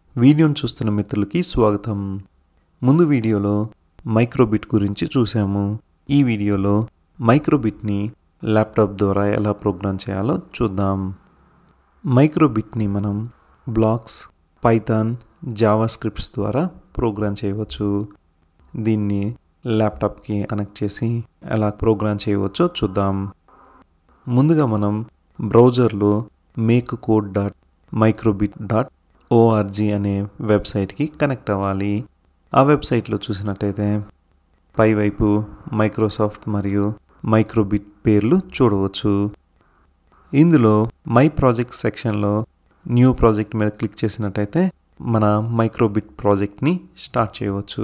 వీడియోను చూస్తున్న మిత్రులకి స్వాగతం ముందు వీడియోలో మైక్రోబిట్ గురించి చూసాము ఈ వీడియోలో మైక్రోబిట్ని ల్యాప్టాప్ ద్వారా ఎలా ప్రోగ్రామ్ చేయాలో చూద్దాం మైక్రోబిట్ని మనం బ్లాక్స్ పైథాన్ జావా స్క్రిప్ట్స్ ద్వారా ప్రోగ్రామ్ చేయవచ్చు దీన్ని ల్యాప్టాప్కి కనెక్ట్ చేసి ఎలా ప్రోగ్రామ్ చేయవచ్చో చూద్దాం ముందుగా మనం బ్రౌజర్లో make code dot microbit dot ORG అనే వెబ్సైట్కి కనెక్ట్ అవ్వాలి ఆ వెబ్సైట్లో చూసినట్టయితే పైవైపు మైక్రోసాఫ్ట్ మరియు మైక్రోబిట్ పేర్లు చూడవచ్చు ఇందులో మై ప్రాజెక్ట్ సెక్షన్లో న్యూ ప్రాజెక్ట్ మీద క్లిక్ చేసినట్టయితే మన మైక్రోబిట్ ప్రాజెక్ట్ని స్టార్ట్ చేయవచ్చు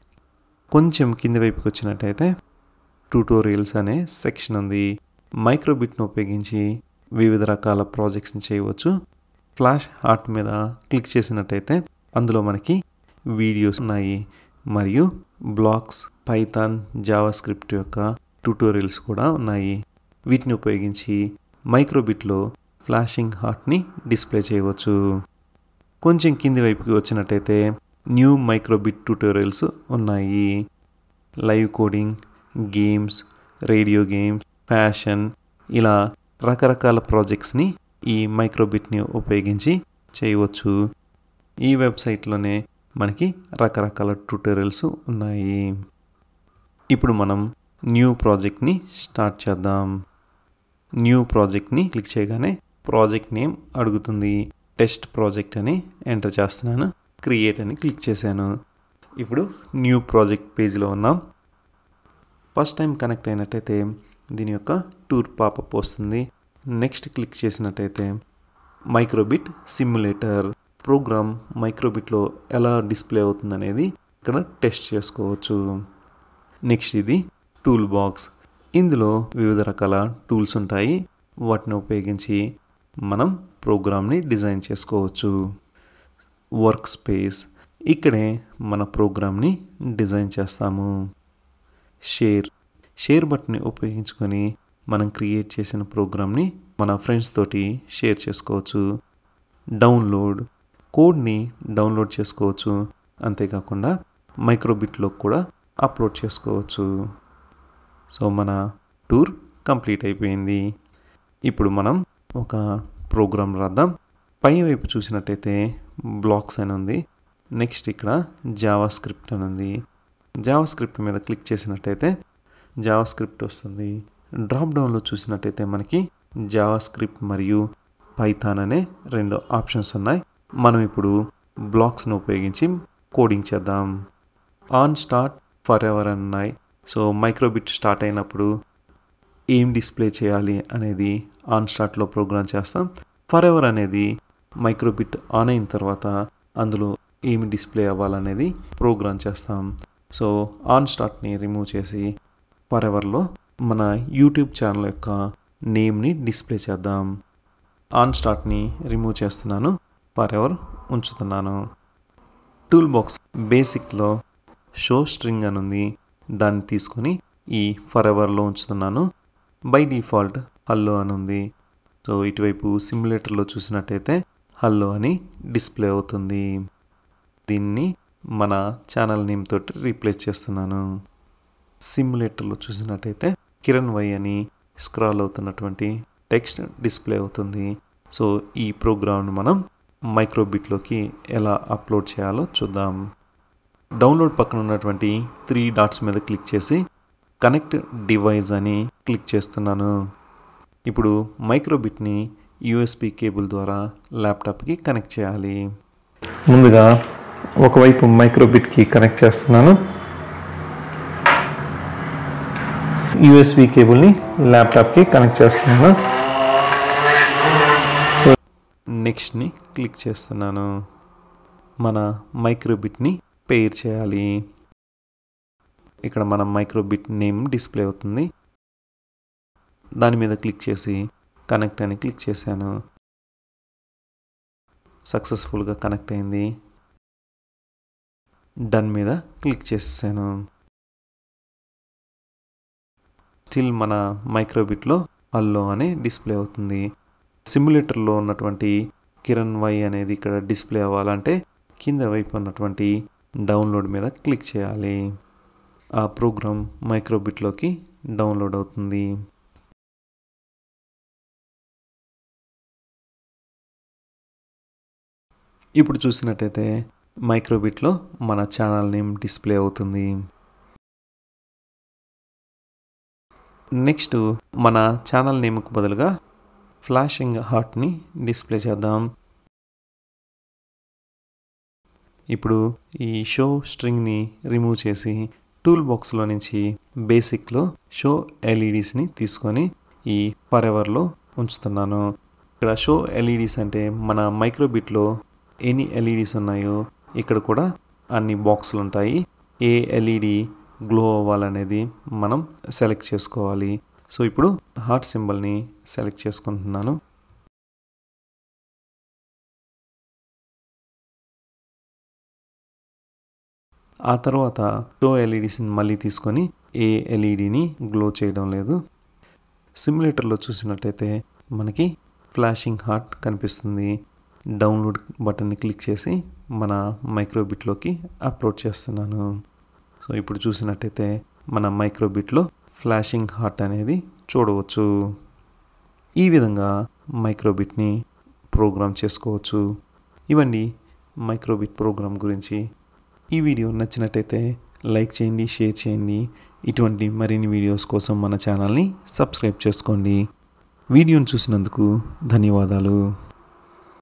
కొంచెం కింది వైపుకి వచ్చినట్టయితే ట్యూటోరియల్స్ అనే సెక్షన్ ఉంది మైక్రోబిట్ను ఉపయోగించి వివిధ రకాల ప్రాజెక్ట్స్ని చేయవచ్చు ఫ్లాష్ హార్ట్ మీద క్లిక్ చేసినట్టయితే అందులో మనకి వీడియోస్ ఉన్నాయి మరియు బ్లాక్స్ పైథాన్ జావా స్క్రిప్ట్ యొక్క ట్యూటోరియల్స్ కూడా ఉన్నాయి వీటిని ఉపయోగించి మైక్రోబిట్లో ఫ్లాషింగ్ హార్ట్ని డిస్ప్లే చేయవచ్చు కొంచెం కింది వైపుకి వచ్చినట్టయితే న్యూ మైక్రోబిట్ ట్యూటోరియల్స్ ఉన్నాయి live coding games radio games fashion ఇలా రకరకాల ప్రాజెక్ట్స్ని ఈ మైక్రోబిట్ని ఉపయోగించి చేయవచ్చు ఈ వెబ్సైట్లోనే మనకి రకరకాల ట్యూటోరియల్స్ ఉన్నాయి ఇప్పుడు మనం న్యూ ప్రాజెక్ట్ని స్టార్ట్ చేద్దాం న్యూ ప్రాజెక్ట్ని క్లిక్ చేయగానే ప్రాజెక్ట్ నేమ్ అడుగుతుంది టెస్ట్ ప్రాజెక్ట్ అని ఎంటర్ చేస్తున్నాను క్రియేట్ అని క్లిక్ చేశాను ఇప్పుడు న్యూ ప్రాజెక్ట్ పేజ్లో ఉన్నాం ఫస్ట్ టైం కనెక్ట్ అయినట్టయితే దీని యొక్క టూర్ పాపప్ వస్తుంది నెక్స్ట్ క్లిక్ చేసినట్టయితే మైక్రోబిట్ సిమ్యులేటర్ ప్రోగ్రామ్ మైక్రోబిట్లో ఎలా డిస్ప్లే అవుతుంది అనేది ఇక్కడ టెస్ట్ చేసుకోవచ్చు నెక్స్ట్ ఇది టూల్ బాక్స్ ఇందులో వివిధ రకాల టూల్స్ ఉంటాయి వాటిని ఉపయోగించి మనం ప్రోగ్రామ్ని డిజైన్ చేసుకోవచ్చు వర్క్ స్పేస్ ఇక్కడే మన ప్రోగ్రామ్ని డిజైన్ చేస్తాము షేర్ షేర్ బటన్ని ఉపయోగించుకొని మనం క్రియేట్ చేసిన ప్రోగ్రామ్ని మన ఫ్రెండ్స్ తోటి షేర్ చేసుకోవచ్చు డౌన్లోడ్ కోడ్ని డౌన్లోడ్ చేసుకోవచ్చు అంతేకాకుండా మైక్రోబిట్లో కూడా అప్లోడ్ చేసుకోవచ్చు సో మన టూర్ కంప్లీట్ అయిపోయింది ఇప్పుడు మనం ఒక ప్రోగ్రామ్ రాద్దాం పై వైపు చూసినట్టయితే బ్లాక్స్ అని ఉంది నెక్స్ట్ ఇక్కడ జావా స్క్రిప్ట్ అని ఉంది జావా స్క్రిప్ట్ మీద క్లిక్ చేసినట్టయితే జావా స్క్రిప్ట్ వస్తుంది డ్రాప్ డౌన్లో చూసినట్టయితే మనకి జావా స్క్రిప్ట్ మరియు పైథాన్ అనే రెండు ఆప్షన్స్ ఉన్నాయి మనం ఇప్పుడు బ్లాక్స్ను ఉపయోగించి కోడింగ్ చేద్దాం ఆన్ స్టార్ట్ ఫర్ ఎవర్ అని ఉన్నాయి సో మైక్రోబిట్ స్టార్ట్ అయినప్పుడు ఏం డిస్ప్లే చేయాలి అనేది ఆన్ స్టార్ట్లో ప్రోగ్రామ్ చేస్తాం ఫర్ ఎవర్ అనేది మైక్రోబిట్ ఆన్ అయిన తర్వాత అందులో ఏమి డిస్ప్లే అవ్వాలనేది ప్రోగ్రామ్ చేస్తాం సో ఆన్ స్టార్ట్ని రిమూవ్ చేసి ఫర్ ఎవర్లో మన యూట్యూబ్ ఛానల్ యొక్క నేమ్ని డిస్ప్లే చేద్దాం ఆన్ స్టార్ట్ని రిమూవ్ చేస్తున్నాను ఫర్ ఎవర్ ఉంచుతున్నాను టూల్ బాక్స్ బేసిక్లో షో స్ట్రింగ్ అని ఉంది దాన్ని తీసుకొని ఈ ఫర్ ఎవర్లో ఉంచుతున్నాను బై డిఫాల్ట్ హల్లో అని ఉంది సో ఇటువైపు సిమ్యులేటర్లో చూసినట్టయితే హల్లో అని డిస్ప్లే అవుతుంది దీన్ని మన ఛానల్ నేమ్ తోటి రీప్లేస్ చేస్తున్నాను సిమ్యులేటర్లో చూసినట్టయితే కిరణ్ వై అని స్క్రాల్ అవుతున్నటువంటి టెక్స్ట్ డిస్ప్లే అవుతుంది సో ఈ ప్రోగ్రామ్ను మనం మైక్రోబిట్లోకి ఎలా అప్లోడ్ చేయాలో చూద్దాం డౌన్లోడ్ పక్కన ఉన్నటువంటి త్రీ డాట్స్ మీద క్లిక్ చేసి కనెక్ట్ డివైస్ అని క్లిక్ చేస్తున్నాను ఇప్పుడు మైక్రోబిట్ని యూఎస్బి కేబుల్ ద్వారా ల్యాప్టాప్కి కనెక్ట్ చేయాలి ముందుగా ఒకవైపు మైక్రోబిట్కి కనెక్ట్ చేస్తున్నాను యూఎస్బి కేబుల్ని ల్యాప్టాప్కి కనెక్ట్ చేస్తున్నాను సో నెక్స్ట్ని క్లిక్ చేస్తున్నాను మన మైక్రోబిట్ని పేర్ చేయాలి ఇక్కడ మన మైక్రోబిట్ నేమ్ డిస్ప్లే అవుతుంది దాని మీద క్లిక్ చేసి కనెక్ట్ అని క్లిక్ చేశాను సక్సెస్ఫుల్గా కనెక్ట్ అయింది డన్ మీద క్లిక్ చేసేసాను స్టిల్ మన మైక్రోబిట్లో హల్లో అని డిస్ప్లే అవుతుంది సిమ్యులేటర్లో ఉన్నటువంటి కిరణ్ వై అనేది ఇక్కడ డిస్ప్లే అవ్వాలంటే కింద వైపు ఉన్నటువంటి డౌన్లోడ్ మీద క్లిక్ చేయాలి ఆ ప్రోగ్రామ్ మైక్రోబిట్లోకి డౌన్లోడ్ అవుతుంది ఇప్పుడు చూసినట్టయితే మైక్రోబిట్లో మన ఛానల్ నేమ్ డిస్ప్లే అవుతుంది నెక్స్ట్ మన ఛానల్ నేమ్కు బదులుగా ఫ్లాషింగ్ హార్ట్ని డిస్ప్లే చేద్దాం ఇప్పుడు ఈ షో స్ట్రింగ్ని రిమూవ్ చేసి టూల్ బాక్స్లో నుంచి బేసిక్లో షో ఎల్ఈడీస్ని తీసుకొని ఈ ఫర్ ఎవర్లో ఉంచుతున్నాను ఇక్కడ షో ఎల్ఈడీస్ అంటే మన మైక్రోబిట్లో ఎన్ని ఎల్ఈడీస్ ఉన్నాయో ఇక్కడ కూడా అన్ని బాక్సులు ఉంటాయి ఏ ఎల్ఈడి గ్లో అవ్వాలనేది మనం సెలెక్ట్ చేసుకోవాలి సో ఇప్పుడు హార్ట్ సింబల్ని సెలెక్ట్ చేసుకుంటున్నాను ఆ తర్వాత షో ఎల్ఈడీస్ని మళ్ళీ తీసుకొని ఏ ఎల్ఈడిని గ్లో చేయడం లేదు సిమ్యులేటర్లో చూసినట్టయితే మనకి ఫ్లాషింగ్ హార్ట్ కనిపిస్తుంది డౌన్లోడ్ బటన్ని క్లిక్ చేసి మన మైక్రోబిట్లోకి అప్లోడ్ చేస్తున్నాను సో ఇప్పుడు చూసినట్టయితే మన మైక్రోబిట్లో ఫ్లాషింగ్ హార్ట్ అనేది చూడవచ్చు ఈ విధంగా మైక్రోబిట్ని ప్రోగ్రామ్ చేసుకోవచ్చు ఇవన్నీ మైక్రోబిట్ ప్రోగ్రామ్ గురించి ఈ వీడియో నచ్చినట్టయితే లైక్ చేయండి షేర్ చేయండి ఇటువంటి మరిన్ని వీడియోస్ కోసం మన ఛానల్ని సబ్స్క్రైబ్ చేసుకోండి వీడియోని చూసినందుకు ధన్యవాదాలు